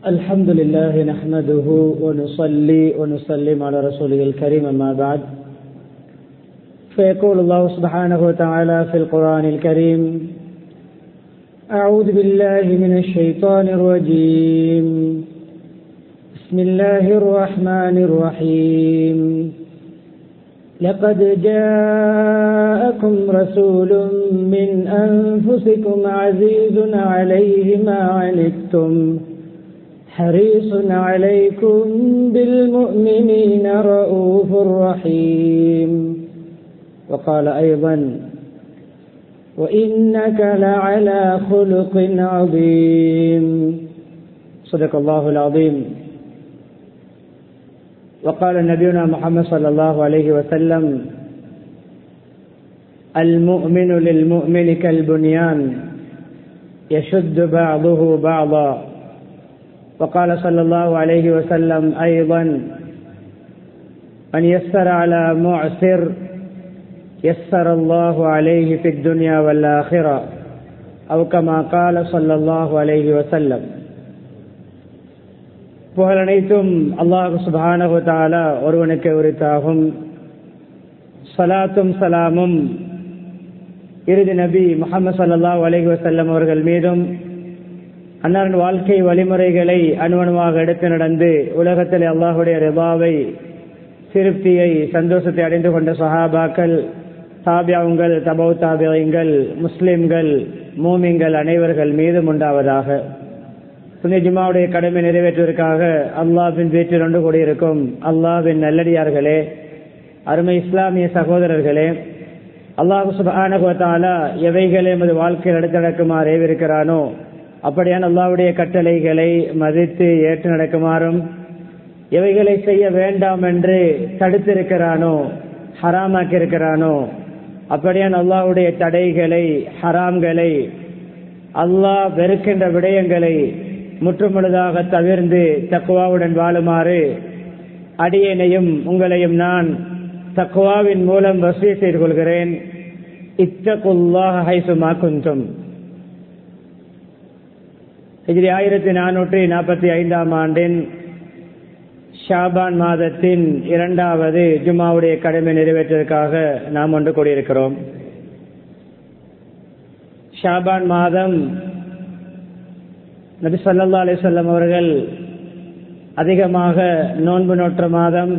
الحمد لله نحمده ونصلي ونسلم على رسوله الكريم أما بعد فيقول الله سبحانه وتعالى في القرآن الكريم أعوذ بالله من الشيطان الرجيم بسم الله الرحمن الرحيم لقد جاءكم رسول من أنفسكم عزيز عليه ما عنتم حريص عليكم بالمؤمنين رؤوف رحيم وقال أيضا وإنك لعلى خلق عظيم صدق الله العظيم وقال نبينا محمد صلى الله عليه وسلم المؤمن للمؤمن كالبنيان يشد بعضه بعضا وقال صلى الله عليه وسلم أيضا من يسر على معسر يسر الله عليه في الدنيا والآخرة أو كما قال صلى الله عليه وسلم புகழ் அனைத்தும் அல்லாஹு சுபானகு தாலா ஒருவனுக்கு உரித்தாகும் சலாத்தும் சலாமும் இறுதி நபி முகமது சல்லாஹ் அலஹி வசல்லம் அவர்கள் மீதும் அன்னாரின் வாழ்க்கை வழிமுறைகளை அணுவணுவாக எடுத்து நடந்து உலகத்தில் அல்லாஹுடைய ரிபாவை திருப்தியை சந்தோஷத்தை அடைந்து கொண்ட சஹாபாக்கள் தாபியாவுங்கள் தபவு தாபியங்கள் முஸ்லிம்கள் மூமிங்கள் அனைவர்கள் மீதும் உண்டாவதாக புனித ஜுமாவுடைய கடமை நிறைவேற்றுவதற்காக அல்லாவின் வீட்டில் ஒன்று கூடியிருக்கும் அல்லாவின் நல்லடியார்களே அருமை இஸ்லாமிய சகோதரர்களே அல்லாஹு சுபானகுவத்தாலா எவைகளை எமது வாழ்க்கையில் எடுத்து நடக்குமாறு ஏவிருக்கிறானோ அப்படியான அல்லாவுடைய கட்டளைகளை மதித்து ஏற்று நடக்குமாறும் எவைகளை செய்ய வேண்டாம் என்று தடுத்திருக்கிறானோ ஹராமாக்கி இருக்கிறானோ அப்படியான அல்லாவுடைய தடைகளை ஹராம்களை அல்லாஹ் வெறுக்கின்ற விடயங்களை முற்றுமுழுதாக தவிர்ந்து தக்குவாவுடன் வாழுமாறு அடியனையும் உங்களையும் நான் தக்குவாவின் மூலம் வசதி செய்து கொள்கிறேன் இத்தகுல்லாஹ் ஹைசுமா குந்தும் இதில் ஆயிரத்தி நானூற்றி நாற்பத்தி ஐந்தாம் ஆண்டின் ஷாபான் மாதத்தின் இரண்டாவது ஜுமாவுடைய கடமை நிறைவேற்றுவதற்காக நாம் ஒன்று கூடியிருக்கிறோம் ஷாபான் மாதம் நபி சொல்லா அலிசல்லம் அவர்கள் அதிகமாக நோன்பு நோற்ற மாதம்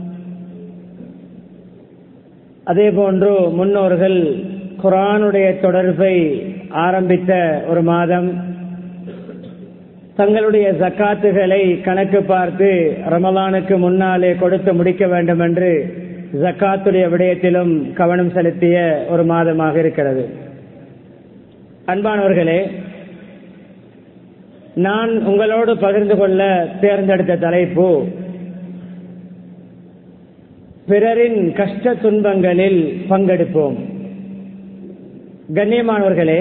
அதே போன்று முன்னோர்கள் குரானுடைய தொடர்பை ஆரம்பித்த ஒரு மாதம் தங்களுடைய ஜக்காத்துகளை கணக்கு பார்த்து ரமலானுக்கு முன்னாலே கொடுத்து முடிக்க வேண்டும் என்று ஜக்காத்துடைய விடயத்திலும் கவனம் செலுத்திய ஒரு மாதமாக இருக்கிறது அன்பானவர்களே நான் உங்களோடு பகிர்ந்து கொள்ள தேர்ந்தெடுத்த தலைப்பு பிறரின் கஷ்ட துன்பங்களில் பங்கெடுப்போம் கண்ணியமானவர்களே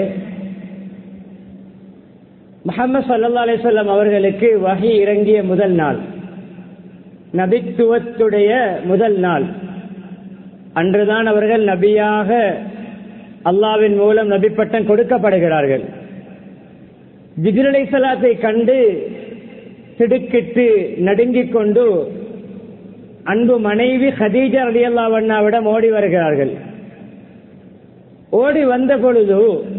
முகமது சல்லா அலிசல்லாம் அவர்களுக்கு வகை இறங்கிய முதல் நாள் நபித்துவத்துடைய முதல் நாள் அன்றுதான் அவர்கள் நபியாக அல்லாவின் மூலம் நபி பட்டம் கொடுக்கப்படுகிறார்கள் ஜிகிரலை சலாத்தை கண்டு திடுக்கிட்டு நடுங்கிக் கொண்டு அன்பு மனைவி ஹதீஜா அலி அல்லாவண்ணாவிடம் ஓடி வருகிறார்கள் ஓடி வந்த பொழுது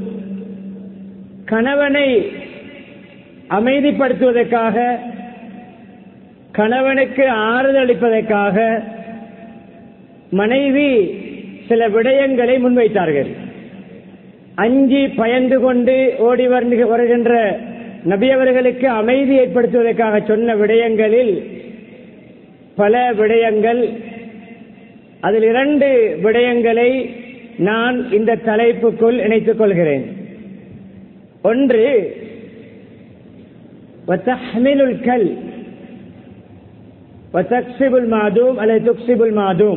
கணவனை அமைதிப்படுத்துவதற்காக கணவனுக்கு ஆறுதல் அளிப்பதற்காக மனைவி சில விடயங்களை முன்வைத்தார்கள் அஞ்சி பயந்து கொண்டு ஓடி வருகின்ற நபியவர்களுக்கு அமைதி ஏற்படுத்துவதற்காக சொன்ன விடயங்களில் பல விடயங்கள் அதில் இரண்டு விடயங்களை நான் இந்த தலைப்புக்குள் இணைத்துக் கொள்கிறேன் ஒன்று وتحمل الكل وتكسب المعدوم அல்லது تكسب المعدوم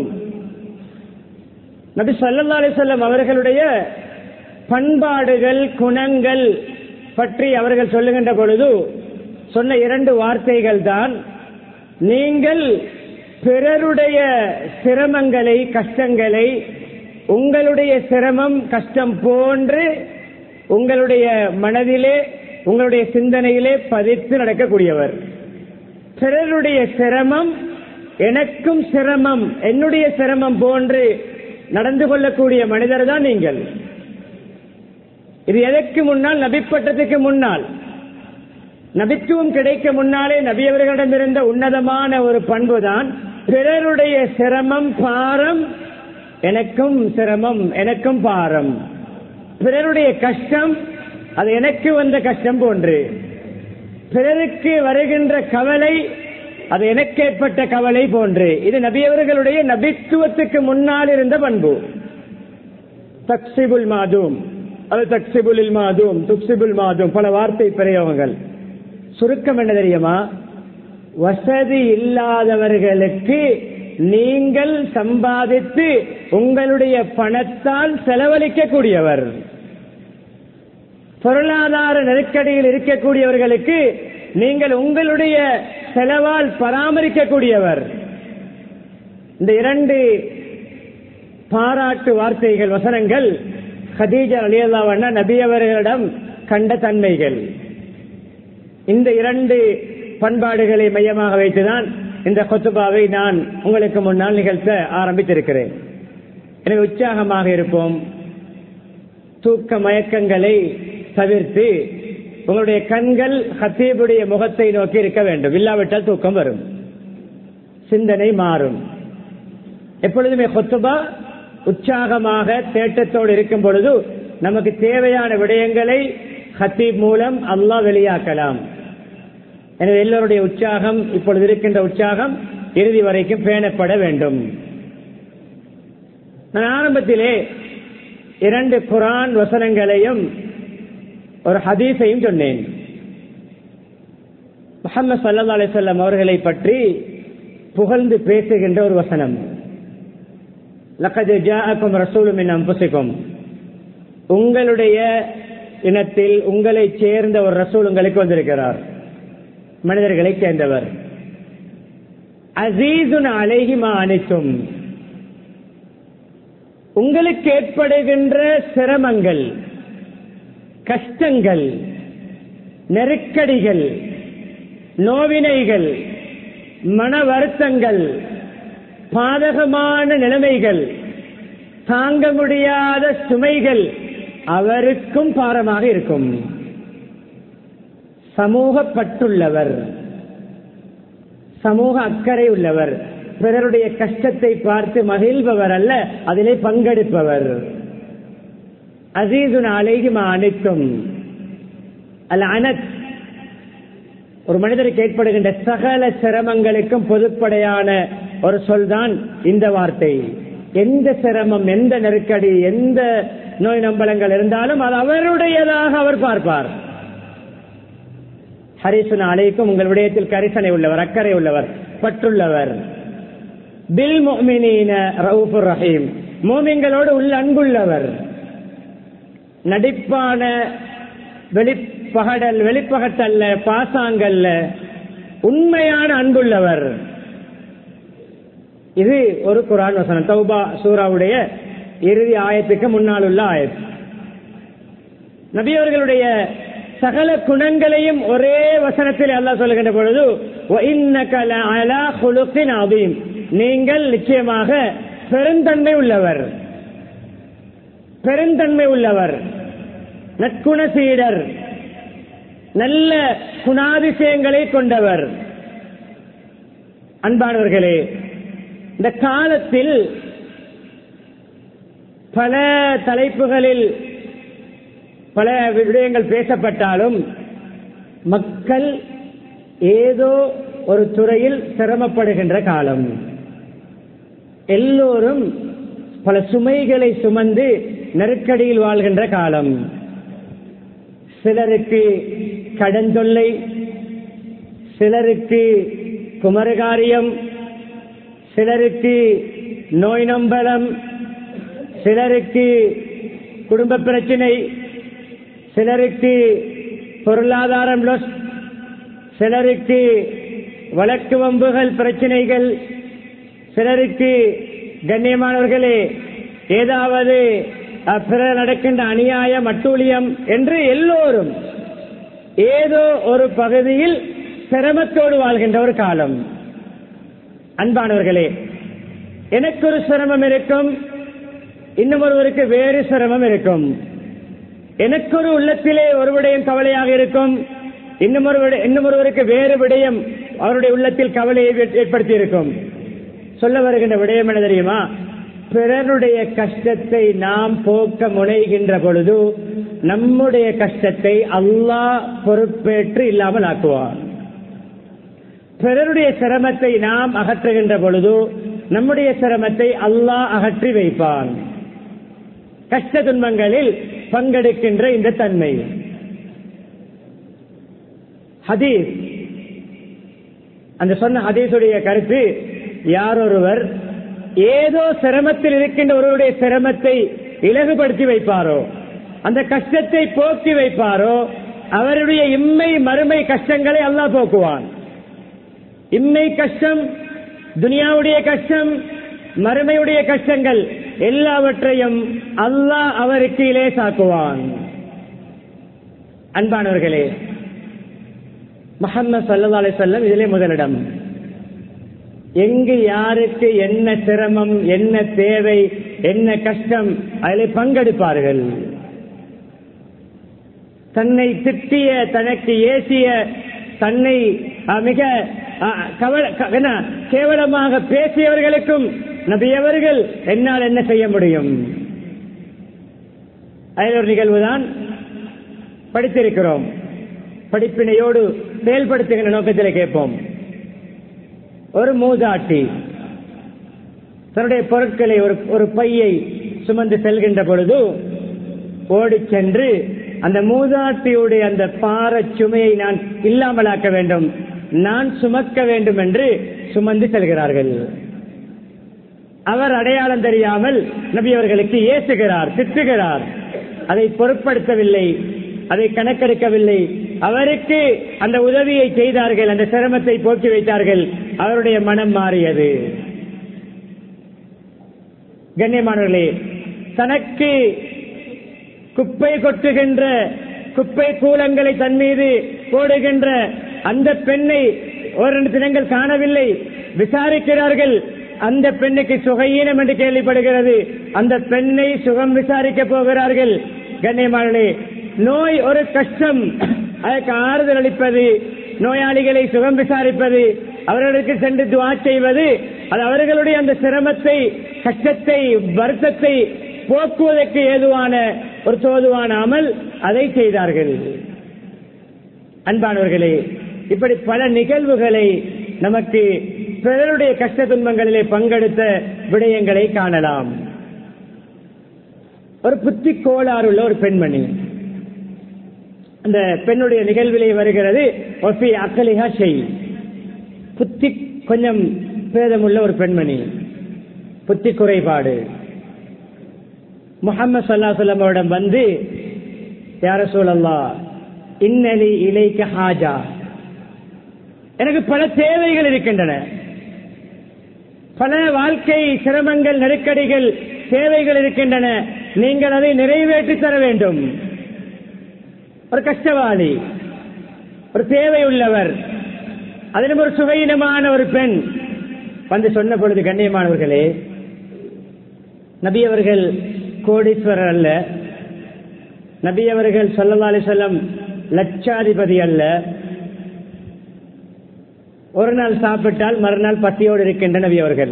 நபி சல்லா அலிசல்லம் அவர்களுடைய பண்பாடுகள் குணங்கள் பற்றி அவர்கள் சொல்லுகின்ற பொழுது சொன்ன இரண்டு வார்த்தைகள் தான் நீங்கள் பிறருடைய சிரமங்களை கஷ்டங்களை உங்களுடைய சிரமம் கஷ்டம் போன்று உங்களுடைய மனதிலே உங்களுடைய சிந்தனையிலே பதித்து நடக்கக்கூடியவர் பிறருடைய சிரமம் எனக்கும் சிரமம் என்னுடைய சிரமம் போன்று நடந்து கொள்ளக்கூடிய மனிதர் தான் நீங்கள் இது எதற்கு முன்னால் நபிப்பட்டத்துக்கு முன்னால் நபித்துவம் கிடைக்க முன்னாலே நபியவர்களிடம் இருந்த உன்னதமான ஒரு பண்பு தான் பிறருடைய சிரமம் பாரம் எனக்கும் சிரமம் எனக்கும் பாரம் பிறருடைய கஷ்டம் அது எனக்கு வந்த கஷ்டம் போன்று பிறருக்கு வருகின்ற கவலை அது எனக்கு ஏற்பட்ட கவலை போன்று இது நபியவர்களுடைய நபித்துவத்துக்கு முன்னால் இருந்த பண்பு தக்சிபுல் மாதூம் அது தக்சிபுல் மாதூம் துக்சிபுல் மாதூம் பல வார்த்தை பிரயோகங்கள் சுருக்கம் என்ன தெரியுமா வசதி இல்லாதவர்களுக்கு நீங்கள் சம்பாதித்து உங்களுடைய பணத்தால் செலவழிக்கக்கூடியவர் பொருளாதார நெருக்கடியில் இருக்கக்கூடியவர்களுக்கு நீங்கள் உங்களுடைய செலவால் பராமரிக்கக்கூடியவர் இந்த இரண்டு பாராட்டு வார்த்தைகள் வசனங்கள் ஹதீஜா அலியல்லாவண்ணா நபி அவர்களிடம் கண்ட தன்மைகள் இந்த இரண்டு பண்பாடுகளை மையமாக வைத்துதான் இந்த கொத்துபாவை நான் உங்களுக்கு முன்னால் நிகழ்த்த ஆரம்பித்திருக்கிறேன் எனவே உற்சாகமாக இருப்போம் தூக்க மயக்கங்களை தவிர்த்து உங்களுடைய கண்கள் ஹத்தீபுடைய முகத்தை நோக்கி இருக்க வேண்டும் இல்லாவிட்டால் தூக்கம் வரும் சிந்தனை மாறும் எப்பொழுதுமே கொத்துபா உற்சாகமாக தேட்டத்தோடு இருக்கும் பொழுது நமக்கு தேவையான விடயங்களை ஹத்தீப் மூலம் அல்லாஹ் வெளியாக்கலாம் எனவே எல்லோருடைய உற்சாகம் இப்பொழுது இருக்கின்ற உற்சாகம் இறுதி வரைக்கும் பேணப்பட வேண்டும் நான் ஆரம்பத்திலே இரண்டு குரான் வசனங்களையும் ஒரு ஹதீஸையும் சொன்னேன் முகமது சல்லா அலிசல்லாம் அவர்களை பற்றி புகழ்ந்து பேசுகின்ற ஒரு வசனம் லக்கது ஜாஅக்கும் ரசூலும் மின் அம்புசிக்கும் உங்களுடைய இனத்தில் உங்களை சேர்ந்த ஒரு ரசூல் உங்களுக்கு வந்திருக்கிறார் மனிதர்களை சேர்ந்தவர் அசீசுன் அலைஹிமா அனைத்தும் உங்களுக்கு ஏற்படுகின்ற சிரமங்கள் கஷ்டங்கள் நெருக்கடிகள் நோவினைகள் மன வருத்தங்கள் பாதகமான நிலைமைகள் தாங்க முடியாத சுமைகள் அவருக்கும் பாரமாக இருக்கும் சமூகப்பட்டுள்ளவர் சமூக அக்கறை உள்ளவர் பிறருடைய கஷ்டத்தை பார்த்து மகிழ்பவர் அல்ல அதிலே பங்கெடுப்பவர் அசீசுன் அலைகுமா அனைத்தும் அல்ல அனத் ஒரு மனிதருக்கு ஏற்படுகின்ற சகல சிரமங்களுக்கும் பொதுப்படையான ஒரு சொல் தான் இந்த வார்த்தை எந்த சிரமம் எந்த நெருக்கடி எந்த நோய் நம்பலங்கள் இருந்தாலும் அது அவருடையதாக அவர் பார்ப்பார் ஹரிசுன அலைக்கும் உங்கள் விடயத்தில் கரிசனை உள்ளவர் அக்கறை உள்ளவர் பற்றுள்ளவர் பில் மோமினீன ரவுபுர் ரஹீம் மோமிங்களோடு உள்ள அன்புள்ளவர் நடிப்பான வெளிப்பகடல் வெளிப்பகத்தல்ல பாசாங்கல்ல உண்மையான அன்புள்ளவர் இது ஒரு குரான் வசனம் தௌபா சூராவுடைய இறுதி ஆயத்துக்கு முன்னால் உள்ள ஆயத் நபியவர்களுடைய சகல குணங்களையும் ஒரே வசனத்தில் அல்லாஹ் சொல்லுகின்ற பொழுது நீங்கள் நிச்சயமாக பெருந்தன்மை உள்ளவர் பெருந்தன்மை உள்ளவர் நற்குண சீடர் நல்ல குணாதிசயங்களை கொண்டவர் அன்பானவர்களே இந்த காலத்தில் பல தலைப்புகளில் பல விடயங்கள் பேசப்பட்டாலும் மக்கள் ஏதோ ஒரு துறையில் சிரமப்படுகின்ற காலம் எல்லோரும் பல சுமைகளை சுமந்து நெருக்கடியில் வாழ்கின்ற காலம் சிலருக்கு கடன் தொல்லை சிலருக்கு குமரகாரியம் சிலருக்கு நோய் நம்பலம் சிலருக்கு குடும்ப பிரச்சனை சிலருக்கு பொருளாதாரம் லொஸ் சிலருக்கு வழக்கு வம்புகள் பிரச்சனைகள் சிலருக்கு கண்ணியமானவர்களே ஏதாவது பிறர் நடக்கின்ற அநியாயம் அட்டூழியம் என்று எல்லோரும் ஏதோ ஒரு பகுதியில் சிரமத்தோடு வாழ்கின்ற ஒரு காலம் அன்பானவர்களே எனக்கு ஒரு சிரமம் இருக்கும் இன்னும் ஒருவருக்கு வேறு சிரமம் இருக்கும் எனக்கு ஒரு உள்ளத்திலே ஒரு விடயம் கவலையாக இருக்கும் இன்னும் ஒரு விட- இன்னும் ஒருவருக்கு வேறு விடயம் அவருடைய உள்ளத்தில் கவலையை ஏற்- ஏற்படுத்தி இருக்கும் சொல்ல வருகின்ற விடயம் என்ன தெரியுமா பிறருடைய கஷ்டத்தை நாம் போக்க முனைகின்ற பொழுது நம்முடைய கஷ்டத்தை அல்லாஹ் பொறுப்பேற்று இல்லாமல் ஆக்குவார் பிறருடைய சிரமத்தை நாம் அகற்றுகின்ற பொழுது நம்முடைய சிரமத்தை அல்லாஹ் அகற்றி வைப்பான் கஷ்ட துன்பங்களில் பங்கெடுக்கின்ற இந்த தன்மை ஹதீஸ் அந்த சொன்ன ஹதீஸுடைய கருத்து யாரொருவர் ஏதோ சிரமத்தில் இருக்கின்ற ஒருவருடைய சிரமத்தை இலகுபடுத்தி வைப்பாரோ அந்த கஷ்டத்தை போக்கி வைப்பாரோ அவருடைய இம்மை மறுமை கஷ்டங்களை அல்லாஹ் போக்குவான் இம்மை கஷ்டம் துனியாவுடைய கஷ்டம் மறுமையுடைய கஷ்டங்கள் எல்லாவற்றையும் அல்லாஹ் அவருக்கு இலேசாக்குவான் அன்பானவர்களே முஹம்மது சல்லா அலிசல்லம் இதிலே முதலிடம் எங்கு யாருக்கு என்ன சிரமம் என்ன தேவை என்ன கஷ்டம் அதில் பங்கெடுப்பார்கள் தன்னை திட்டிய தனக்கு ஏசிய தன்னை அஹ், மிக அஹ், கவல- க- என்ன, கேவலமாக பேசியவர்களுக்கும் நபியவர்கள் என்னால் என்ன செய்ய முடியும் அதில் ஒரு நிகழ்வுதான் படித்திருக்கிறோம் படிப்பினையோடு செயல்படுத்துகின்ற நோக்கத்தில் கேட்போம் ஒரு மூதாட்டி தன்னுடைய பொருட்களை ஒரு ஒரு பையை சுமந்து செல்கின்ற பொழுது ஓடிச் சென்று அந்த மூதாட்டியுடைய அந்த பாரச் சுமையை நான் இல்லாமலாக்க வேண்டும் நான் சுமக்க வேண்டும் என்று சுமந்து செல்கிறார்கள் அவர் அடையாளம் தெரியாமல் நபி அவர்களுக்கு ஏசுகிறார் திட்டுகிறார் அதை பொருட்படுத்தவில்லை அதை கணக்கெடுக்கவில்லை அவருக்கு அந்த உதவியை செய்தார்கள் அந்த சிரமத்தை போக்கி வைத்தார்கள் அவருடைய மனம் மாறியது கண்ணியமானவர்களே தனக்கு குப்பை கொட்டுகின்ற குப்பை கூலங்களை தன் மீது போடுகின்ற அந்த பெண்ணை ஓரிரண்டு தினங்கள் காணவில்லை விசாரிக்கிறார்கள் அந்த பெண்ணுக்கு சுகையீனம் என்று கேள்விப்படுகிறது அந்த பெண்ணை சுகம் விசாரிக்க போகிறார்கள் கண்ணியமானே நோய் ஒரு கஷ்டம் அதற்கு ஆறுதல் அளிப்பது நோயாளிகளை சுகம் விசாரிப்பது அவர்களுக்கு சென்று துவா செய்வது அது அவர்களுடைய அந்த சிரமத்தை கஷ்டத்தை வருத்தத்தை போக்குவதற்கு ஏதுவான ஒரு தோதுவான அமல் அதை செய்தார்கள் அன்பானவர்களே இப்படி பல நிகழ்வுகளை நமக்கு பிறருடைய கஷ்ட துன்பங்களிலே பங்கெடுத்த விடயங்களை காணலாம் ஒரு புத்தி கோளாறுள்ள ஒரு பெண்மணி அந்த பெண்ணுடைய நிகழ்விலே வருகிறது ஒஃபி அக்கலிஹா செய் புத்தி கொஞ்சம் பேதமுள்ள ஒரு பெண்மணி புத்தி குறைபாடு முகமது சல்லா சொல்லமிடம் வந்து யார சூழல்லா இன்னலி இலைக்க ஹாஜா எனக்கு பல தேவைகள் இருக்கின்றன பல வாழ்க்கை சிரமங்கள் நெருக்கடிகள் தேவைகள் இருக்கின்றன நீங்கள் அதை நிறைவேற்றி தர வேண்டும் ஒரு கஷ்டவாளி ஒரு தேவை உள்ளவர் அதிலும் ஒரு சுவையினமான ஒரு பெண் வந்து சொன்ன பொழுது கண்ணியமானவர்களே நபி அவர்கள் கோடீஸ்வரர் அல்ல நபி அவர்கள் சொல்லல்லா அலிசல்லம் லட்சாதிபதி அல்ல ஒரு நாள் சாப்பிட்டால் மறுநாள் பசியோடு இருக்கின்ற நபி அவர்கள்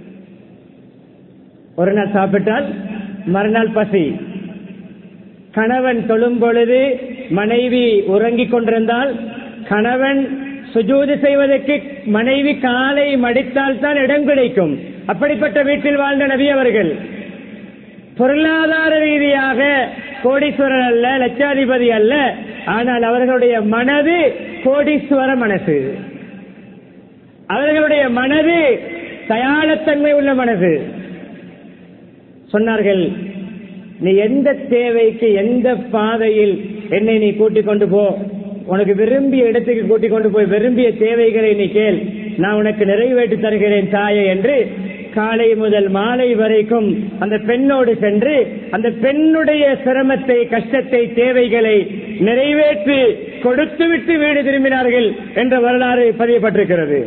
ஒரு நாள் சாப்பிட்டால் மறுநாள் பசி கணவன் தொழும் பொழுது மனைவி உறங்கிக் கொண்டிருந்தால் கணவன் சுஜூது செய்வதற்கு மனைவி காலை மடித்தால் தான் இடம் கிடைக்கும் அப்படிப்பட்ட வீட்டில் வாழ்ந்த நபி அவர்கள் பொருளாதார ரீதியாக கோடீஸ்வரர் அல்ல லட்சாதிபதி அல்ல ஆனால் அவர்களுடைய மனது கோடீஸ்வர மனசு அவர்களுடைய மனது தயாளத்தன்மை உள்ள மனது சொன்னார்கள் நீ எந்த தேவைக்கு எந்த பாதையில் என்னை நீ கூட்டிக் கொண்டு போ உனக்கு விரும்பிய இடத்துக்கு கூட்டிக் கொண்டு போய் விரும்பிய தேவைகளை நீ கேள் நான் உனக்கு நிறைவேற்றி தருகிறேன் தாயே என்று காலை முதல் மாலை வரைக்கும் அந்த பெண்ணோடு சென்று அந்த பெண்ணுடைய சிரமத்தை கஷ்டத்தை தேவைகளை நிறைவேற்றி கொடுத்துவிட்டு வீடு திரும்பினார்கள் என்ற வரலாறு பதியப்பட்டிருக்கிறது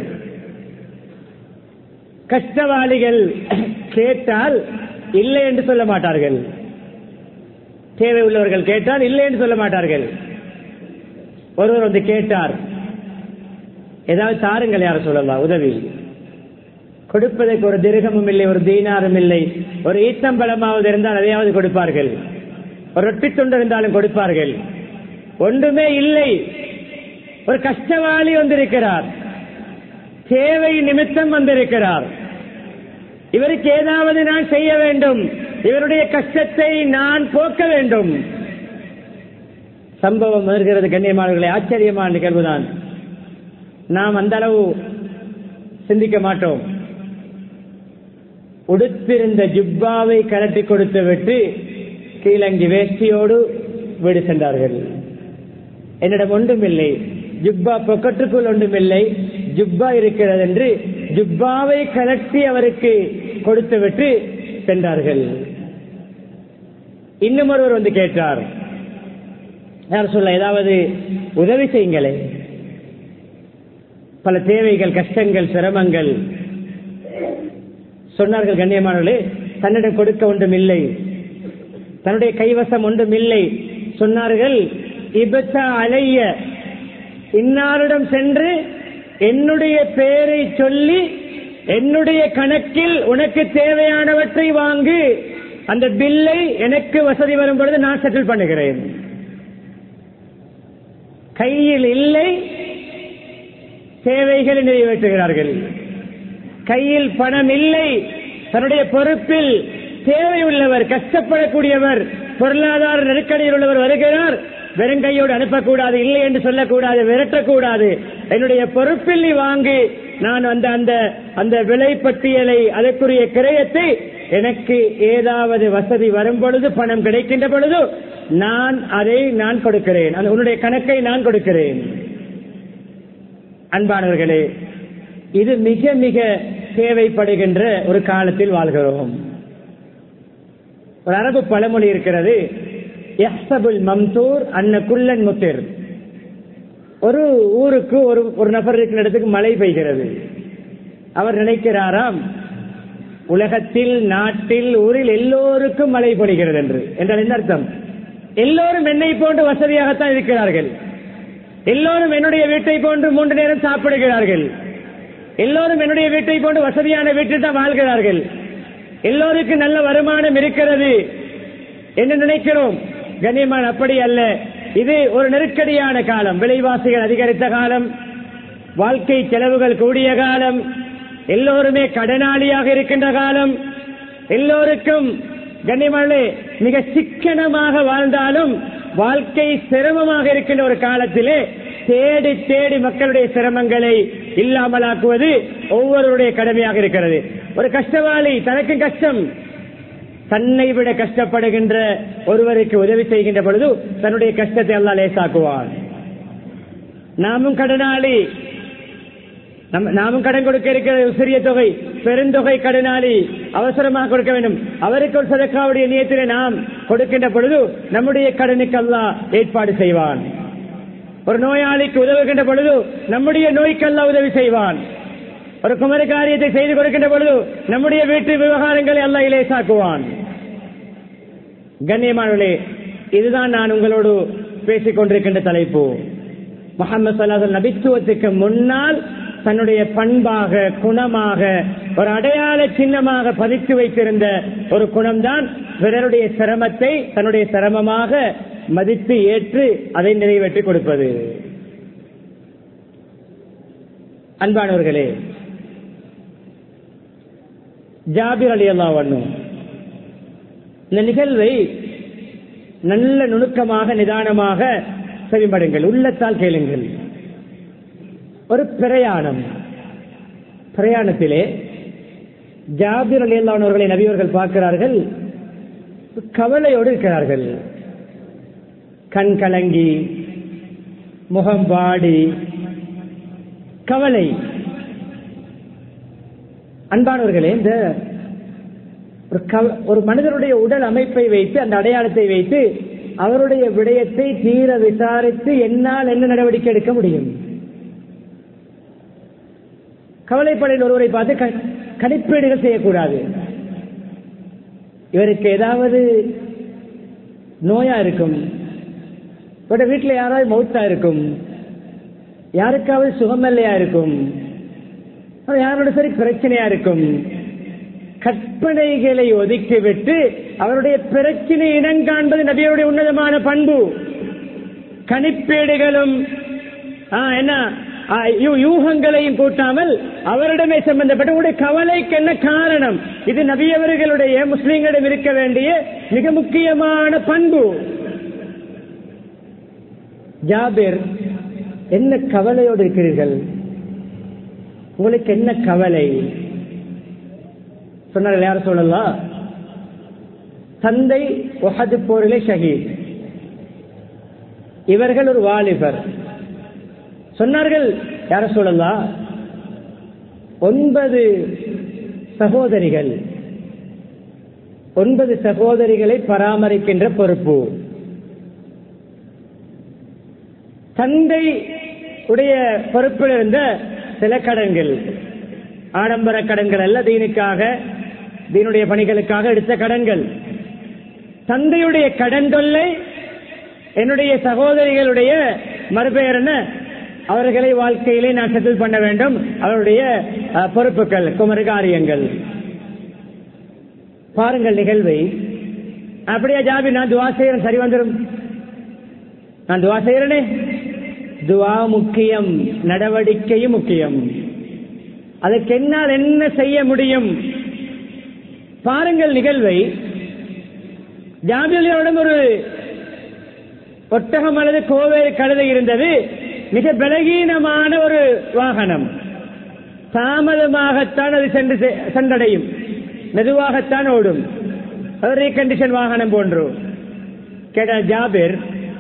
கஷ்டவாளிகள் கேட்டால் இல்லை என்று சொல்ல மாட்டார்கள் தேவை உள்ளவர்கள் கேட்டால் இல்லை என்று சொல்ல மாட்டார்கள் ஒருவர் வந்து கேட்டார் ஏதாவது தாருங்கள் யார சொல்லலாம் உதவி கொடுப்பதற்கு ஒரு திருகமும் இல்லை ஒரு தீனாரும் இல்லை ஒரு ஈத்தம்பழமாவது இருந்தால் அதையாவது கொடுப்பார்கள் ஒரு ரொட்டி துண்டு இருந்தாலும் கொடுப்பார்கள் ஒன்றுமே இல்லை ஒரு கஷ்டவாளி வந்திருக்கிறார் தேவை நிமித்தம் வந்திருக்கிறார் இவருக்கு ஏதாவது நான் செய்ய வேண்டும் இவருடைய கஷ்டத்தை நான் போக்க வேண்டும் சம்பவம் வருகிறது கண்ணியமானவர்களை ஆச்சரியமான நிகழ்வுதான் நாம் அந்த அளவு சிந்திக்க மாட்டோம் உடுத்திருந்த ஜுப்பாவை கலட்டி கொடுத்து விட்டு கீழங்கி வேஷ்டியோடு வீடு சென்றார்கள் என்னிடம் ஒன்றுமில்லை ஜுப்பா பொக்கட்டுக்குள் ஒன்றுமில்லை ஜுப்பா இருக்கிறது என்று ஜுப்பாவை கலட்டி அவருக்கு கொடுத்து விட்டு சென்றார்கள் இன்னும் ஒருவர் வந்து கேட்டார் யார் சொல்ல ஏதாவது உதவி செய்யுங்களே பல தேவைகள் கஷ்டங்கள் சிரமங்கள் சொன்னார்கள் கண்ணியமானவர்களே தன்னிடம் கொடுக்க ஒன்றும் இல்லை தன்னுடைய கைவசம் ஒன்றும் இல்லை சொன்னார்கள் இபத்த அலைய இன்னாரிடம் சென்று என்னுடைய பெயரை சொல்லி என்னுடைய கணக்கில் உனக்கு தேவையானவற்றை வாங்கு அந்த பில்லை எனக்கு வசதி வரும் பொழுது நான் செட்டில் பண்ணுகிறேன் கையில் இல்லை தேவைகளை நிறைவேற்றுகிறார்கள் கையில் பணம் இல்லை தன்னுடைய பொறுப்பில் தேவை உள்ளவர் கஷ்டப்படக்கூடியவர் பொருளாதார நெருக்கடியில் உள்ளவர் வருகிறார் வெறும் கையோடு அனுப்பக்கூடாது இல்லை என்று சொல்லக்கூடாது விரட்டக்கூடாது என்னுடைய பொறுப்பில் நீ வாங்கி நான் அந்த அந்த அந்த விலை பட்டியலை அதற்குரிய கிரயத்தை எனக்கு ஏதாவது வசதி வரும் பொழுது பணம் கிடைக்கின்ற பொழுது நான் அதை நான் கொடுக்கிறேன் அந்த உன்னுடைய கணக்கை நான் கொடுக்கிறேன் அன்பானவர்களே இது மிக மிக தேவைப்படுகின்ற ஒரு காலத்தில் வாழ்கிறோம் ஒரு அரபு பழமொழி இருக்கிறது எஹ்சபுல் மம்தூர் அன்ன குல்லன் முத்திர் ஒரு ஊருக்கு ஒரு ஒரு நபர் இருக்கிற இடத்துக்கு மழை பெய்கிறது அவர் நினைக்கிறாராம் உலகத்தில் நாட்டில் ஊரில் எல்லோருக்கும் மழை பொழிகிறது என்று என்றால் என்ன அர்த்தம் எல்லோரும் என்னை போன்று வசதியாகத்தான் இருக்கிறார்கள் எல்லோரும் என்னுடைய வீட்டை போன்று மூன்று நேரம் சாப்பிடுகிறார்கள் எல்லோரும் என்னுடைய வீட்டை போன்று வசதியான வீட்டில் தான் வாழ்கிறார்கள் எல்லோருக்கும் நல்ல வருமானம் இருக்கிறது என்று நினைக்கிறோம் கண்ணியமான அப்படி அல்ல இது ஒரு நெருக்கடியான காலம் விலைவாசிகள் அதிகரித்த காலம் வாழ்க்கை செலவுகள் கூடிய காலம் எல்லோருமே கடனாளியாக இருக்கின்ற காலம் எல்லோருக்கும் கண்ணியமானே மிக சிக்கனமாக வாழ்ந்தாலும் வாழ்க்கை சிரமமாக இருக்கின்ற ஒரு காலத்திலே தேடி தேடி மக்களுடைய சிரமங்களை இல்லாமலாக்குவது ஒவ்வொருவருடைய கடமையாக இருக்கிறது ஒரு கஷ்டவாளி தனக்கும் கஷ்டம் தன்னை விட கஷ்டப்படுகின்ற ஒருவருக்கு உதவி செய்கின்ற பொழுது தன்னுடைய கஷ்டத்தை எல்லாம் லேசாக்குவான் நாமும் கடனாளி நாமும் கடன் கொடுக்க இருக்கிற சிறிய தொகை பெருந்தொகை கடனாளி அவசரமாக கொடுக்க வேண்டும் அவருக்கு ஒரு சதக்காவுடைய நியத்திலே நாம் கொடுக்கின்ற பொழுது நம்முடைய கடனுக்கு அல்லா ஏற்பாடு செய்வான் ஒரு நோயாளிக்கு உதவுகின்ற பொழுது நம்முடைய நோய்க்கல்லா உதவி செய்வான் ஒரு குமரி காரியத்தை செய்து கொடுக்கின்ற பொழுது நம்முடைய வீட்டு விவகாரங்களை அல்ல இலேசாக்குவான் கண்ணியமானவர்களே இதுதான் நான் உங்களோடு பேசிக் கொண்டிருக்கின்ற தலைப்பு முகமது சல்லாஹ் நபித்துவத்துக்கு முன்னால் தன்னுடைய பண்பாக குணமாக ஒரு அடையாள சின்னமாக பதித்து வைத்திருந்த ஒரு குணம்தான் பிறருடைய சிரமத்தை தன்னுடைய சிரமமாக மதித்து ஏற்று அதை நிறைவேற்றி கொடுப்பது அன்பானவர்களே ஜாபிர் அலி அல்லா வண்ணும் இந்த நிகழ்வை நல்ல நுணுக்கமாக நிதானமாக செவிமடுங்கள் உள்ளத்தால் கேளுங்கள் ஒரு பிரயாணம் பிரயாணத்திலே ஜாபிர் அலி அல்லானவர்களை நபியவர்கள் பார்க்கிறார்கள் கவலையோடு இருக்கிறார்கள் கண் கலங்கி முகம் வாடி கவலை அன்பானவர்களே இந்த ஒரு ஒரு மனிதனுடைய உடல் அமைப்பை வைத்து அந்த அடையாளத்தை வைத்து அவருடைய விடயத்தை தீர விசாரித்து என்னால் என்ன நடவடிக்கை எடுக்க முடியும் கவலைப்படையில் ஒருவரை பார்த்து க- கணிப்பீடுகள் செய்யக்கூடாது இவருக்கு ஏதாவது நோயா இருக்கும் இவருடைய வீட்டில் யாராவது மௌத்தா இருக்கும் யாருக்காவது சுகமில்லையா இருக்கும் அது யாரோட சரி பிரச்சனையா இருக்கும் கற்பனைகளை ஒதுக்கிவிட்டு அவருடைய பிரச்சனை இனம் காண்பது நபியுடைய உன்னதமான பண்பு கணிப்பீடுகளும் ஆ, என்ன ஆ, யூ- யூகங்களையும் கூட்டாமல் அவரிடமே சம்பந்தப்பட்ட உங்களுடைய கவலைக்கு என்ன காரணம் இது நபியவர்களுடைய முஸ்லிம்களிடம் இருக்க வேண்டிய மிக முக்கியமான பண்பு ஜாபிர் என்ன கவலையோடு இருக்கிறீர்கள் உங்களுக்கு என்ன கவலை சொன்னார்கள் யார் சொல்லலாம் தந்தை ஒஹது போரிலே ஷஹீத் இவர்கள் ஒரு வாலிபர் சொன்னார்கள் யார சொல்லலாம் ஒன்பது சகோதரிகள் ஒன்பது சகோதரிகளை பராமரிக்கின்ற பொறுப்பு தந்தை உடைய பொறுப்பில் இருந்த சில கடன்கள் ஆடம்பர கடன்கள் அல்ல தீனுக்காக தீனுடைய பணிகளுக்காக எடுத்த கடன்கள் தந்தையுடைய கடன் தொல்லை என்னுடைய சகோதரிகளுடைய மறுபெயர் என்ன அவர்களை வாழ்க்கையிலே நான் செட்டில் பண்ண வேண்டும் அவருடைய அஹ், பொறுப்புகள் குமர காரியங்கள் பாருங்கள் நிகழ்வை அப்படியே ஜாபி நான் துவா செய்யறேன் சரி வந்துடும் நான் துவா செய்யறேனே துவா முக்கியம் நடவடிக்கையும் முக்கியம் அதற்கு என்னால் என்ன செய்ய முடியும் பாருங்கள் நிகழ்வை ஜாபியலியோடம் ஒரு ஒட்டகம் அல்லது கோவேறு கழுதை இருந்தது மிக பலகீனமான ஒரு வாகனம் தாமதமாகத்தான் அது சென்று செ- சென்றடையும் மெதுவாகத்தான் ஓடும் அது ரீகண்டிஷன் வாகனம் போன்று கேட்ட ஜாபிர்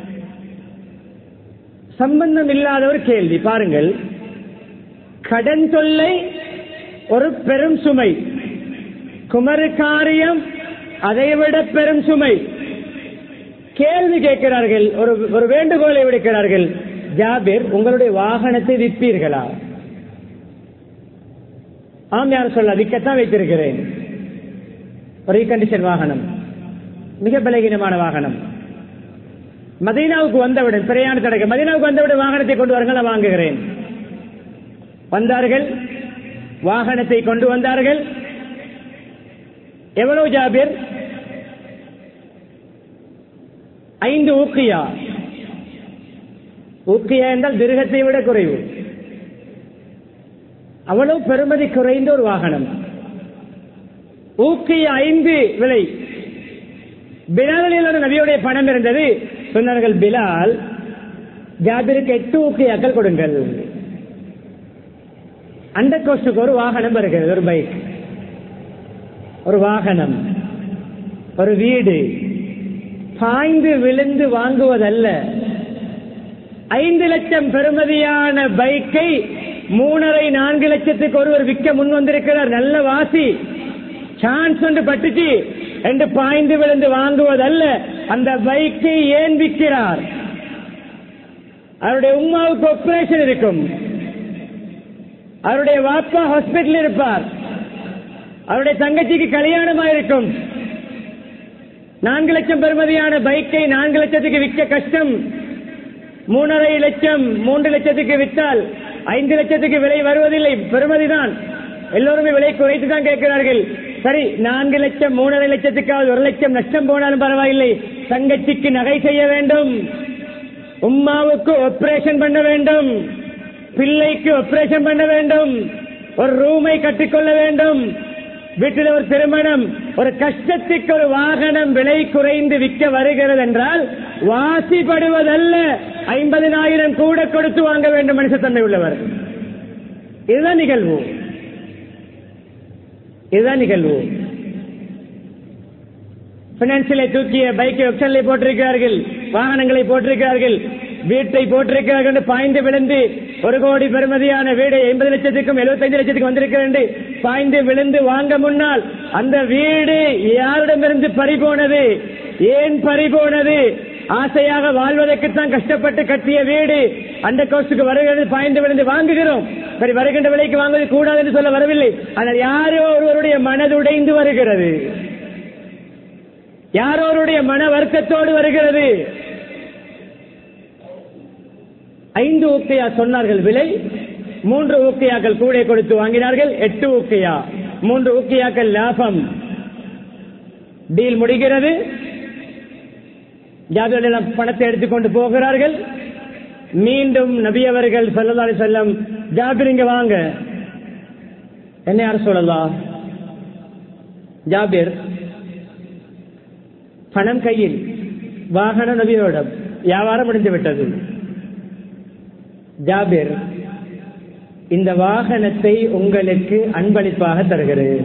சம்பந்தம் இல்லாத ஒரு கேள்வி பாருங்கள் கடன் தொல்லை ஒரு பெரும் சுமை குமரு காரியம் அதைவிட பெரும் சுமை கேள்வி கேட்கிறார்கள் ஒரு ஒரு வேண்டுகோளை விடுக்கிறார்கள் ஜாபிர் உங்களுடைய வாகனத்தை விற்பீர்களா ஆம் யார் சொல்ல விற்கத்தான் வைத்திருக்கிறேன் ஒரு ரீகண்டிஷன் வாகனம் மிக பலகீனமான வாகனம் மதீனாவுக்கு வந்தவுடன் பிரயாண தடக்க மதீனாவுக்கு வந்தவுடன் வாகனத்தை கொண்டு வாருங்கள் நான் வாங்குகிறேன் வந்தார்கள் வாகனத்தை கொண்டு வந்தார்கள் எவ்வளவு ஜாபிர் ஐந்து ஊக்கியா ஊக்கியா என்றால் திருகத்தை விட குறைவு அவ்வளவு பெருமதி குறைந்த ஒரு வாகனம் ஊக்கிய ஐந்து விலை பிலாலில் நபியுடைய பணம் இருந்தது சொன்னார்கள் பிலால் ஜாபிருக்கு எட்டு ஊக்கியாக்கள் கொடுங்கள் அந்த கோஸ்டுக்கு ஒரு வாகனம் வருகிறது ஒரு பைக் ஒரு வாகனம் ஒரு வீடு பாய்ந்து விழுந்து வாங்குவதல்ல ஐந்து லட்சம் பெறுமதியான பைக்கை மூணரை நான்கு லட்சத்துக்கு ஒருவர் விற்க முன் வந்திருக்கிறார் நல்ல வாசி சான்ஸ் ஒன்று பட்டுச்சு என்று பாய்ந்து விழுந்து வாங்குவதல்ல அந்த பைக்கை ஏன் விற்கிறார் அவருடைய உமாவுக்கு ஆபரேஷன் இருக்கும் அவருடைய வாப்பா ஹாஸ்பிட்டல் இருப்பார் அவருடைய தங்கச்சிக்கு கல்யாணமா இருக்கும் நான்கு லட்சம் பெறுமதியான பைக்கை நான்கு லட்சத்துக்கு விற்க கஷ்டம் மூணரை லட்சம் மூன்று லட்சத்துக்கு விற்றால் ஐந்து லட்சத்துக்கு விலை வருவதில்லை பெறுமதிதான் எல்லோருமே விலை குறைத்து தான் கேட்கிறார்கள் சரி நான்கு லட்சம் மூணரை லட்சத்துக்காவது ஒரு லட்சம் நஷ்டம் போனாலும் பரவாயில்லை தங்கச்சிக்கு நகை செய்ய வேண்டும் உம்மாவுக்கு ஆபரேஷன் பண்ண வேண்டும் பிள்ளைக்கு ஆபரேஷன் பண்ண வேண்டும் ஒரு ரூமை கட்டிக்கொள்ள வேண்டும் வீட்டில் ஒரு திருமணம் ஒரு கஷ்டத்துக்கு ஒரு வாகனம் விலை குறைந்து விற்க வருகிறது என்றால் வாசிப்படுவதல்ல ஐம்பதினாயிரம் கூட கொடுத்து வாங்க வேண்டும் மனுஷத்தன்மை உள்ளவர் இதுதான் நிகழ்வு இதுதான் நிகழ்வு பினான்சியலை தூக்கிய பைக்கை ஒப்ஷன்ல போட்டிருக்கிறார்கள் வாகனங்களை போட்டிருக்கிறார்கள் வீட்டை போட்டிருக்கிறார்கள் என்று பாய்ந்து விழுந்து ஒரு கோடி பெறுமதியான வீடு எண்பது லட்சத்துக்கும் எழுபத்தைந்து லட்சத்துக்கும் வந்திருக்கிறது பாய்ந்து விழுந்து வாங்க முன்னால் அந்த வீடு யாரிடமிருந்து பறிபோனது ஏன் பறிபோனது ஆசையாக வாழ்வதற்குத்தான் கஷ்டப்பட்டு கட்டிய வீடு அந்த கோஸ்டுக்கு வருகிறது பாய்ந்து விழுந்து வாங்குகிறோம் சரி வருகின்ற விலைக்கு வாங்குவது கூடாது என்று சொல்ல வரவில்லை ஆனால் யாரோ ஒருவருடைய மனது உடைந்து வருகிறது யாரோருடைய மன வருத்தத்தோடு வருகிறது ஐந்து ஊக்கையா சொன்னார்கள் விலை மூன்று ஊக்கையாக்கள் கூட கொடுத்து வாங்கினார்கள் எட்டு ஊக்கையா மூன்று ஊக்கையாக்கள் லாபம் டீல் முடிகிறது ஜாபிர் எல்லாம் பணத்தை எடுத்துக்கொண்டு போகிறார்கள் மீண்டும் நபி அவர்கள் சல்லல்லாஹு செல்லம் ஜாபிர் இங்க வாங்க என்ன யார் சொல்லலாம் ஜாபிர் பணம் கையில் வாகன நபியோடம் வியாபாரம் முடிந்து விட்டது ஜாபிர் இந்த வாகனத்தை உங்களுக்கு அன்பளிப்பாக தருகிறேன்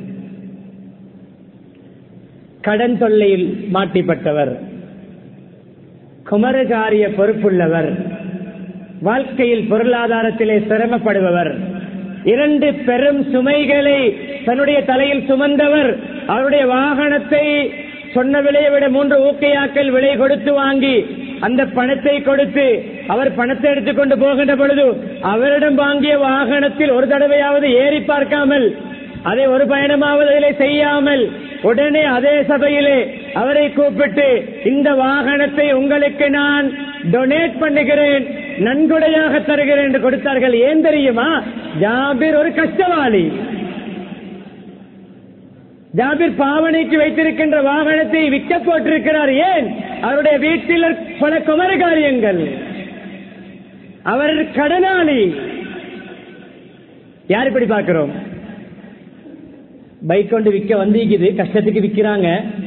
கடன் தொல்லையில் மாட்டிப்பட்டவர் குமரகாரிய பொறுப்புள்ளவர் வாழ்க்கையில் பொருளாதாரத்திலே சிரமப்படுபவர் இரண்டு பெரும் சுமைகளை தன்னுடைய தலையில் சுமந்தவர் அவருடைய வாகனத்தை சொன்ன விலையை விட மூன்று ஊக்கையாக்கள் விலை கொடுத்து வாங்கி அந்த பணத்தை கொடுத்து அவர் பணத்தை எடுத்துக்கொண்டு போகின்ற பொழுது அவரிடம் வாங்கிய வாகனத்தில் ஒரு தடவையாவது ஏறி பார்க்காமல் அதை ஒரு பயணமாவது அதிலே செய்யாமல் உடனே அதே சபையிலே அவரை கூப்பிட்டு இந்த வாகனத்தை உங்களுக்கு நான் டொனேட் பண்ணுகிறேன் நன்கொடையாக தருகிறேன் என்று கொடுத்தார்கள் ஏன் தெரியுமா ஜாபிர் ஒரு கஷ்டவாளி ஜாபிர் பாவனைக்கு வைத்திருக்கின்ற வாகனத்தை விற்க போட்டிருக்கிறார் ஏன் அவருடைய வீட்டில் பல குமர காரியங்கள் அவர் கடனாளி யார் இப்படி பார்க்கிறோம் பைக் கொண்டு விற்க வந்திருக்குது கஷ்டத்துக்கு விற்கிறாங்க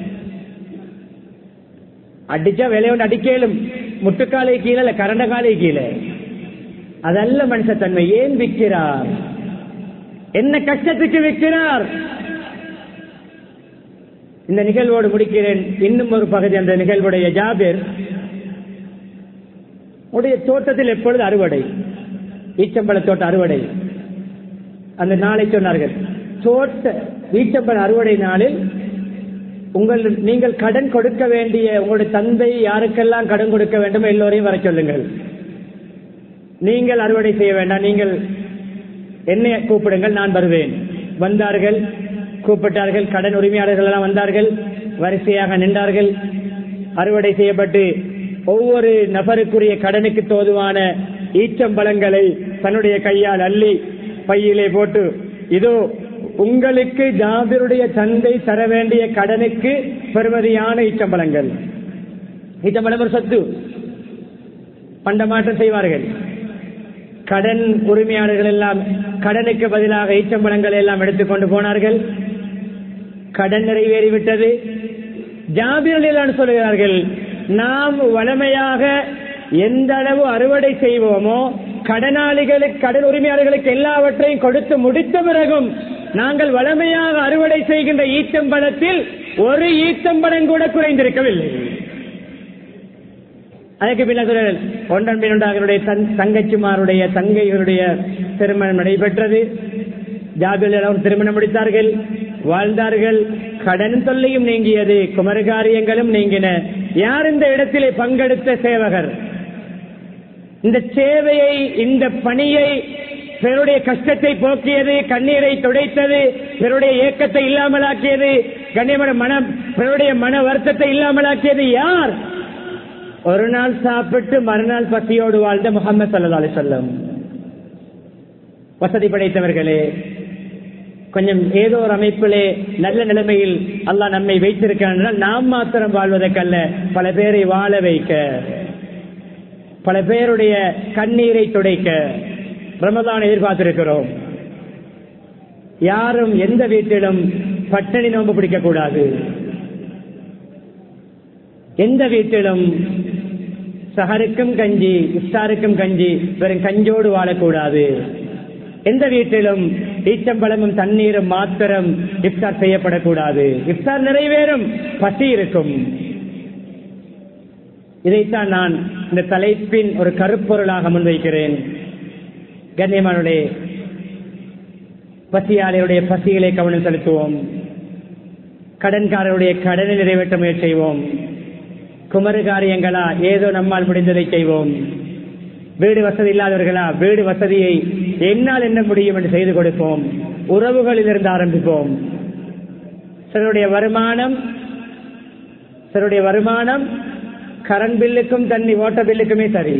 அடிச்சா விலை ஒன்று அடிக்கலும் முட்டுக்காலை கீழே இல்ல கரண்ட காலை கீழே அதல்ல மனுஷத்தன்மை ஏன் விற்கிறார் என்ன கஷ்டத்துக்கு விற்கிறார் இந்த நிகழ்வோடு முடிக்கிறேன் இன்னும் ஒரு பகுதி அந்த நிகழ்வுடைய ஜாபிர் உடைய தோட்டத்தில் எப்பொழுது அறுவடை ஈச்சம்பழ தோட்ட அறுவடை அந்த நாளை சொன்னார்கள் தோட்ட ஈச்சம்பழ அறுவடை நாளில் உங்கள் நீங்கள் கடன் கொடுக்க வேண்டிய உங்களுடைய தந்தை யாருக்கெல்லாம் கடன் கொடுக்க வேண்டுமோ எல்லோரையும் வர சொல்லுங்கள் நீங்கள் அறுவடை செய்ய வேண்டாம் நீங்கள் என்னை கூப்பிடுங்கள் நான் வருவேன் வந்தார்கள் கூப்பிட்டார்கள் கடன் உரிமையாளர்கள் எல்லாம் வந்தார்கள் வரிசையாக நின்றார்கள் அறுவடை செய்யப்பட்டு ஒவ்வொரு நபருக்குரிய கடனுக்கு தோதுவான ஈச்சம்பழங்களை தன்னுடைய கையால் அள்ளி பையிலே போட்டு இதோ உங்களுக்கு ஜாபிருடைய தந்தை தர வேண்டிய கடனுக்கு பெறுமதியான ஈச்சம்பழங்கள் ஈச்சம்பழம் ஒரு சொத்து பண்டமாற்றம் செய்வார்கள் கடன் உரிமையாளர்கள் எல்லாம் கடனுக்கு பதிலாக ஈச்சம்பழங்கள் எல்லாம் எடுத்துக்கொண்டு போனார்கள் கடன் நிறைவேறிவிட்டது ஜாபிர்கள் சொல்கிறார்கள் நாம் வளமையாக எந்த அளவு அறுவடை செய்வோமோ கடனாளிகளுக்கு கடன் உரிமையாளர்களுக்கு எல்லாவற்றையும் கொடுத்து முடித்த பிறகும் நாங்கள் வளமையாக அறுவடை செய்கின்ற ஈச்சம்பழத்தில் ஒரு ஈச்சம்பழம் கூட குறைந்திருக்கவில்லை அதற்கு பின்னர் ஒன்றன் பின் ஒன்றாக தங்கச்சிமாருடைய தங்கைகளுடைய திருமணம் நடைபெற்றது ஜாபில் திருமணம் முடித்தார்கள் வாழ்ந்தார்கள் கடன் தொல்லையும் நீங்கியது குமரகாரியங்களும் நீங்கின யார் இந்த இடத்திலே பங்கெடுத்த சேவகர் இந்த சேவையை இந்த பணியை பிறருடைய கஷ்டத்தை போக்கியது கண்ணீரை துடைத்தது பிறருடைய ஏக்கத்தை இல்லாமலாக்கியது கண்ணியமான மனம் பிறருடைய மன வருத்தத்தை இல்லாமலாக்கியது யார் ஒரு நாள் சாப்பிட்டு மறுநாள் பசியோடு வாழ்ந்த முகமது சல்லா அலி சொல்லம் வசதி படைத்தவர்களே கொஞ்சம் ஏதோ ஒரு அமைப்பிலே நல்ல நிலைமையில் அல்லாஹ் நம்மை வைத்திருக்கிறான் நாம் மாத்திரம் வாழ்வதற்கல்ல பல பேரை வாழ வைக்க பல பேருடைய கண்ணீரை துடைக்க ரமதான் எதிர்பார்த்திருக்கிறோம் யாரும் எந்த வீட்டிலும் பட்டினி நோன்பு பிடிக்க கூடாது எந்த வீட்டிலும் சஹருக்கும் கஞ்சி இஃப்தாருக்கும் கஞ்சி வெறும் கஞ்சோடு வாழக்கூடாது எந்த வீட்டிலும் ஈச்சம்பழமும் தண்ணீரும் மாத்திரம் இஃப்தார் செய்யப்படக்கூடாது இஃப்தார் நிறைவேறும் பசி இருக்கும் இதைத்தான் நான் இந்த தலைப்பின் ஒரு கருப்பொருளாக முன்வைக்கிறேன் கண்ணியமானுடைய பசியாளருடைய பசிகளை கவனம் செலுத்துவோம் கடன்காரருடைய கடனை நிறைவேற்ற முயற்சி செய்வோம் குமரு காரியங்களா ஏதோ நம்மால் முடிந்ததை செய்வோம் வீடு வசதி இல்லாதவர்களா வீடு வசதியை என்னால் என்ன முடியும் என்று செய்து கொடுப்போம் உறவுகளில் இருந்து ஆரம்பிப்போம் சிலருடைய வருமானம் சிலருடைய வருமானம் கரண்ட் பில்லுக்கும் தண்ணி ஓட்ட பில்லுக்குமே சரி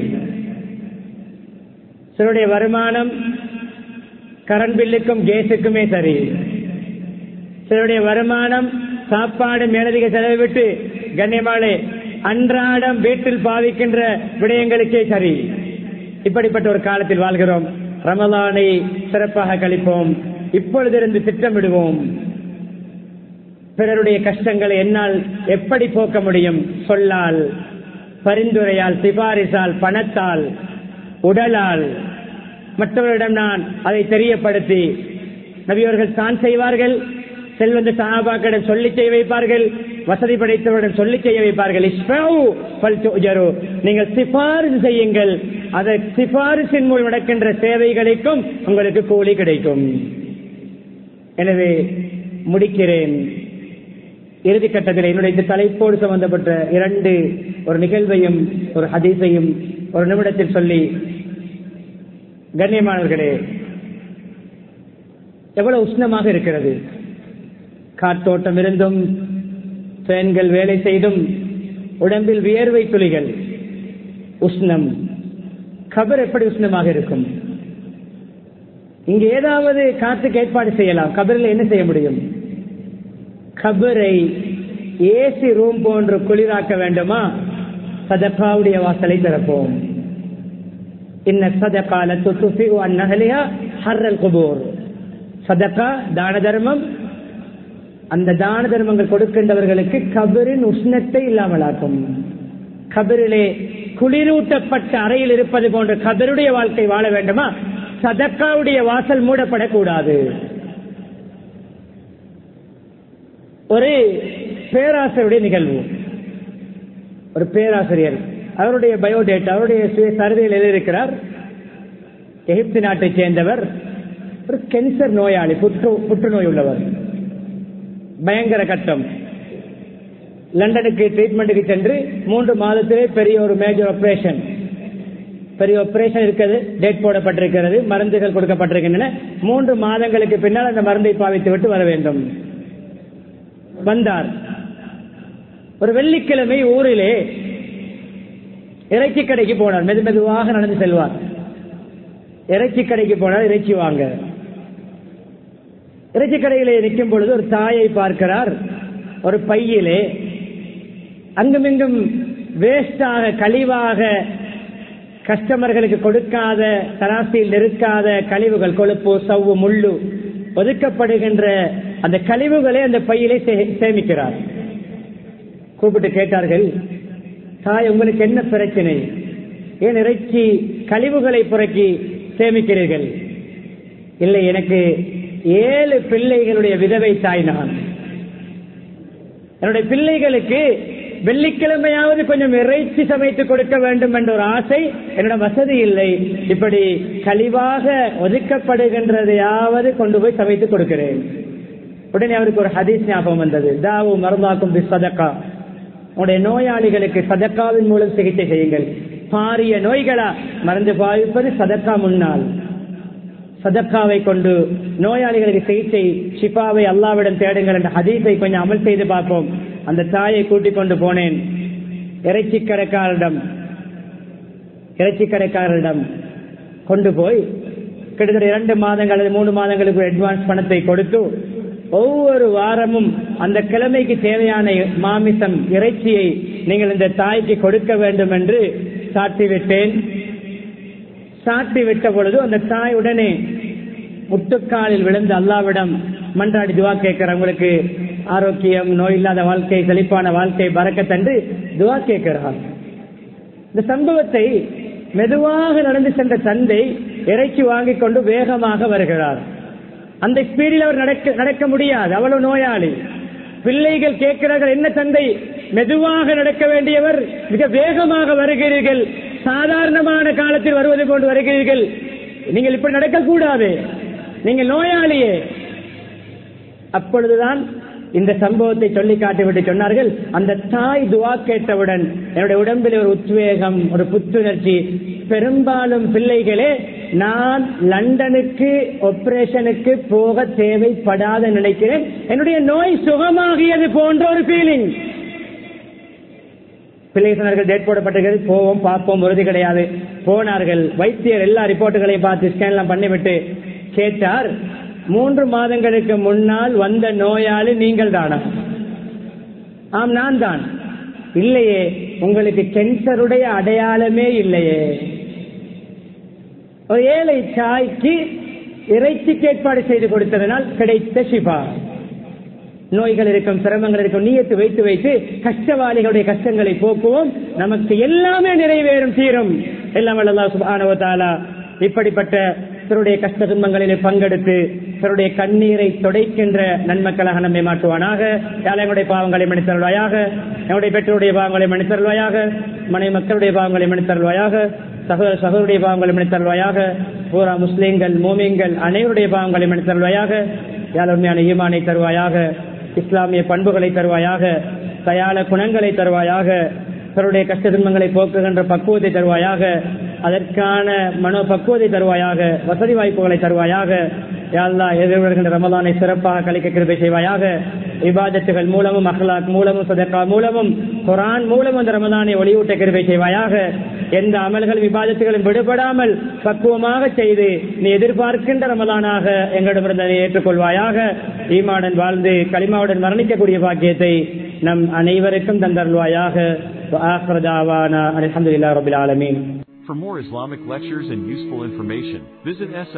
சிலருடைய வருமானம் கரண்ட் பில்லுக்கும் கேஸுக்குமே சரி சிலருடைய வருமானம் சாப்பாடு மேலதிக செலவு விட்டு கண்ணியமாளே அன்றாடம் வீட்டில் பாவிக்கின்ற விடயங்களுக்கே சரி இப்படிப்பட்ட ஒரு காலத்தில் வாழ்கிறோம் ரமலானை சிறப்பாக கழிப்போம் இப்பொழுதிருந்து திட்டமிடுவோம் பிறருடைய கஷ்டங்களை என்னால் எப்படி போக்க முடியும் சொல்லால் பரிந்துரையால் சிபாரிசால் பணத்தால் உடலால் மற்றவரிடம் நான் அதை தெரியப்படுத்தி நபியவர்கள் தான் செய்வார்கள் செல்வந்த சகாபாக்களிடம் சொல்லி செய்ய வைப்பார்கள் வசதி படைத்தவரிடம் சொல்லி செய்ய வைப்பார்கள் இஸ்மவு பல் துஜரு. நீங்கள் சிபாரிசு செய்யுங்கள் அதை சிபாரிசின் மூலம் நடக்கின்ற சேவைகளுக்கும் உங்களுக்கு கூலி கிடைக்கும் எனவே முடிக்கிறேன் இறுதி கட்டத்தில் என்னுடைய இந்த தலைப்போடு சம்பந்தப்பட்ட இரண்டு ஒரு நிகழ்வையும் ஒரு ஹதீஸையும் ஒரு நிமிடத்தில் சொல்லி கண்ணியமானவர்களே எவ்வளவு உஷ்ணமாக இருக்கிறது காற்றோட்டம் இருந்தும் ஃபேன்கள் வேலை செய்தும் உடம்பில் வியர்வை துளிகள் உஷ்ணம் கபர் எப்படி உஷ்ணமாக இருக்கும் இங்க ஏதாவது காற்றுக்கு ஏற்பாடு செய்யலாம் கபரில் என்ன செய்ய முடியும் கபரை ஏசி ரூம் போன்று குளிராக்க வேண்டுமா சதக்காவுடைய வாசலை திறப்போம் இன்ன சதகால துசி அந்நகலியா ஹர்ரல் குபூர் சதக்கா தான தர்மம் அந்த தான தர்மங்கள் கொடுக்கின்றவர்களுக்கு கபரின் உஷ்ணத்தை இல்லாமலாக்கும் கபரிலே குளிரூட்டப்பட்ட அறையில் இருப்பது போன்ற கபருடைய வாழ்க்கை வாழ வேண்டுமா சதக்காவுடைய வாசல் மூடப்படக்கூடாது ஒரு பேராசிரியருடைய நிகழ்வு ஒரு பேராசிரியர் அவருடைய பயோடேட்டா அவருடைய சுய சர்வேயில் எழுதியிருக்கிறார் எகிப்து நாட்டைச் சேர்ந்தவர் ஒரு கேன்சர் நோயாளி புற்று புற்றுநோய் உள்ளவர் பயங்கர கட்டம் லண்டனுக்கு ட்ரீட்மெண்ட்டுக்கு சென்று மூன்று மாதத்திலே பெரிய ஒரு மேஜர் ஆபரேஷன் பெரிய ஆபரேஷன் இருக்கிறது டேட் போடப்பட்டிருக்கிறது மருந்துகள் கொடுக்கப்பட்டிருக்கின்றன மூன்று மாதங்களுக்கு பின்னால் அந்த மருந்தை பாவித்து விட்டு வர வேண்டும் வந்தார் ஒரு வெள்ளிக்கிழமை ஊரிலே இறைச்சி கடைக்கு போனார் மெது மெதுவாக நடந்து செல்வார் இறைச்சி கடைக்கு போனார் இறைச்சி வாங்க இறைச்சி கடையிலே நிற்கும் பொழுது ஒரு தாயை பார்க்கிறார் ஒரு பையிலே அங்குமிங்கும் வேஸ்டாக கழிவாக கஸ்டமர்களுக்கு கொடுக்காத தராசியில் இருக்காத கழிவுகள் கொழுப்பு சவ்வு முள்ளு ஒதுக்கப்படுகின்ற அந்த கழிவுகளை அந்த பையிலே சே- சேமிக்கிறார் கூப்பிட்டு கேட்டார்கள் தாய் உங்களுக்கு என்ன பிரச்சனை ஏன் இறைச்சி கழிவுகளை புறக்கி சேமிக்கிறீர்கள் இல்லை எனக்கு ஏழு பிள்ளைகளுடைய விதவை தாய் நான் என்னுடைய பிள்ளைகளுக்கு வெள்ளிக்கிழமையாவது கொஞ்சம் இறைச்சி சமைத்து கொடுக்க வேண்டும் என்ற ஒரு ஆசை என்னோட வசதி இல்லை இப்படி கழிவாக ஒதுக்கப்படுகின்றதையாவது கொண்டு போய் சமைத்து கொடுக்கிறேன் உடனே அவருக்கு ஒரு ஹதீஸ் ஞாபகம் வந்தது தாவு மருந்தாக்கும் பி சதக்கா உங்களுடைய நோயாளிகளுக்கு சதக்காவின் மூலம் சிகிச்சை செய்யுங்கள் பாரிய நோய்களா மருந்து பாவிப்பது சதக்கா முன்னால் சதக்காவை கொண்டு நோயாளிகளுக்கு சிகிச்சை ஷிஃபாவை அல்லாவிடம் தேடுங்கள் என்ற ஹதீஸை கொஞ்சம் அமல் செய்து பார்ப்போம் அந்த தாயை கூட்டிக் கொண்டு போனேன் இறைச்சி கடைக்காரரிடம் இறைச்சி கடைக்காரரிடம் கொண்டு போய் கிட்டத்தட்ட இரண்டு மாதங்கள் அல்லது மூணு மாதங்களுக்கு அட்வான்ஸ் பணத்தை கொடுத்து ஒவ்வொரு வாரமும் அந்த கிழமைக்கு தேவையான மாமிசம் இறைச்சியை நீங்கள் இந்த தாய்க்கு கொடுக்க வேண்டும் என்று சாட்டி விட்டேன் சாட்டி விட்ட பொழுது அந்த தாய் உடனே முட்டுக்காலில் விழுந்து அல்லாவிடம் மன்றாடி துவா கேட்கிற உங்களுக்கு ஆரோக்கியம் நோய் இல்லாத வாழ்க்கை செழிப்பான வாழ்க்கை பறக்கத்தன்று துவா கேட்கிறார் இந்த சம்பவத்தை மெதுவாக நடந்து சென்ற தந்தை இறைச்சி வாங்கிக் கொண்டு வேகமாக வருகிறார் அந்த ஸ்பீடில் அவர் நடக்க நடக்க முடியாது அவ்வளவு நோயாளி பிள்ளைகள் கேட்கிறார்கள் என்ன தந்தை மெதுவாக நடக்க வேண்டியவர் மிக வேகமாக வருகிறீர்கள் சாதாரணமான காலத்தில் வருவது போன்று வருகிறீர்கள் நீங்கள் இப்படி நடக்கக்கூடாது நீங்கள் நோயாளியே அப்பொழுதுதான் இந்த சம்பவத்தை சொல்லி காட்டிவிட்டு சொன்னார்கள் அந்த தாய் துவா கேட்டவுடன் என்னுடைய உடம்பில் ஒரு உத்வேகம் ஒரு புத்துணர்ச்சி பெரும்பாலும் பிள்ளைகளே நான் லண்டனுக்கு ஆபரேஷனுக்கு போக தேவைப்படாத நினைக்கிறேன் என்னுடைய நோய் சுகமாகியது போன்ற ஒரு ஃபீலிங் பிள்ளை சொன்னார்கள் டேட் போடப்பட்டிருக்கிறது போவோம் பார்ப்போம் உறுதி கிடையாது போனார்கள் வைத்தியர் எல்லா ரிப்போர்ட்டுகளையும் பார்த்து ஸ்கேன்லாம் பண்ணிவிட்டு கேட்டார் மூன்று மாதங்களுக்கு முன்னால் வந்த நோயாளி நீங்கள் தானா ஆம் நான் தான் இல்லையே உங்களுக்கு கேன்சருடைய அடையாளமே இல்லையே ஒரு ஏழை தாய்க்கு இறைச்சிக்கு ஏற்பாடு செய்து கொடுத்ததனால் கிடைத்த சிபா நோய்கள் இருக்கும் சிரமங்கள் இருக்கும் நீயத்து வைத்து வைத்து கஷ்டவாளிகளுடைய கஷ்டங்களை போக்குவோம் நமக்கு எல்லாமே நிறைவேறும் தீரும் எல்லாம் அல்லா சுபானவத்தாலா இப்படிப்பட்ட பிறருடைய கஷ்ட துன்பங்களில் பங்கெடுத்து பிறருடைய கண்ணீரை தொடைக்கின்ற நன்மக்களாக நம்மை மாற்றுவானாக ஏழைகளுடைய பாவங்களை மன்னித்தருள்வாயாக என்னுடைய பெற்றோருடைய பாவங்களை மன்னித்தருள்வாயாக மனை மக்களுடைய பாவங்களை மன்னித்தருள்வாயாக சகோதர சகோதரிய பாவங்களை மன்னித்தருள்வாயாக பூரா முஸ்லீம்கள் மோமியங்கள் அனைவருடைய பாவங்களை மன்னித்தருள்வாயாக யாழுமையான ஈமானை தருவாயாக இஸ்லாமிய பண்புகளை தருவாயாக தயால குணங்களை தருவாயாக பிறருடைய கஷ்ட துன்பங்களை போக்குகின்ற பக்குவத்தை தருவாயாக அதற்கான மனோ பக்குவத்தை தருவாயாக வசதி வாய்ப்புகளை தருவாயாக யாழ்லா எதிர்வருகின்ற ரமலானை சிறப்பாக கழிக்க கிருபை செய்வாயாக விவாதத்துகள் மூலமும் அஹ்லாக் மூலமும் சதக்கா மூலமும் குரான் மூலம் அந்த ரமலானை ஒளியூட்ட கிருபை செய்வாயாக எந்த அமல்கள் விவாதத்துகளும் விடுபடாமல் பக்குவமாக செய்து நீ எதிர்பார்க்கின்ற ரமலானாக எங்களிடமிருந்து அதை ஏற்றுக்கொள்வாயாக ஈமாடன் வாழ்ந்து களிமாவுடன் மரணிக்கக்கூடிய பாக்கியத்தை நம் அனைவருக்கும் தந்தருள்வாயாக அலமதுல்லா ரபில் ஆலமீன் For more Islamic lectures and useful information, visit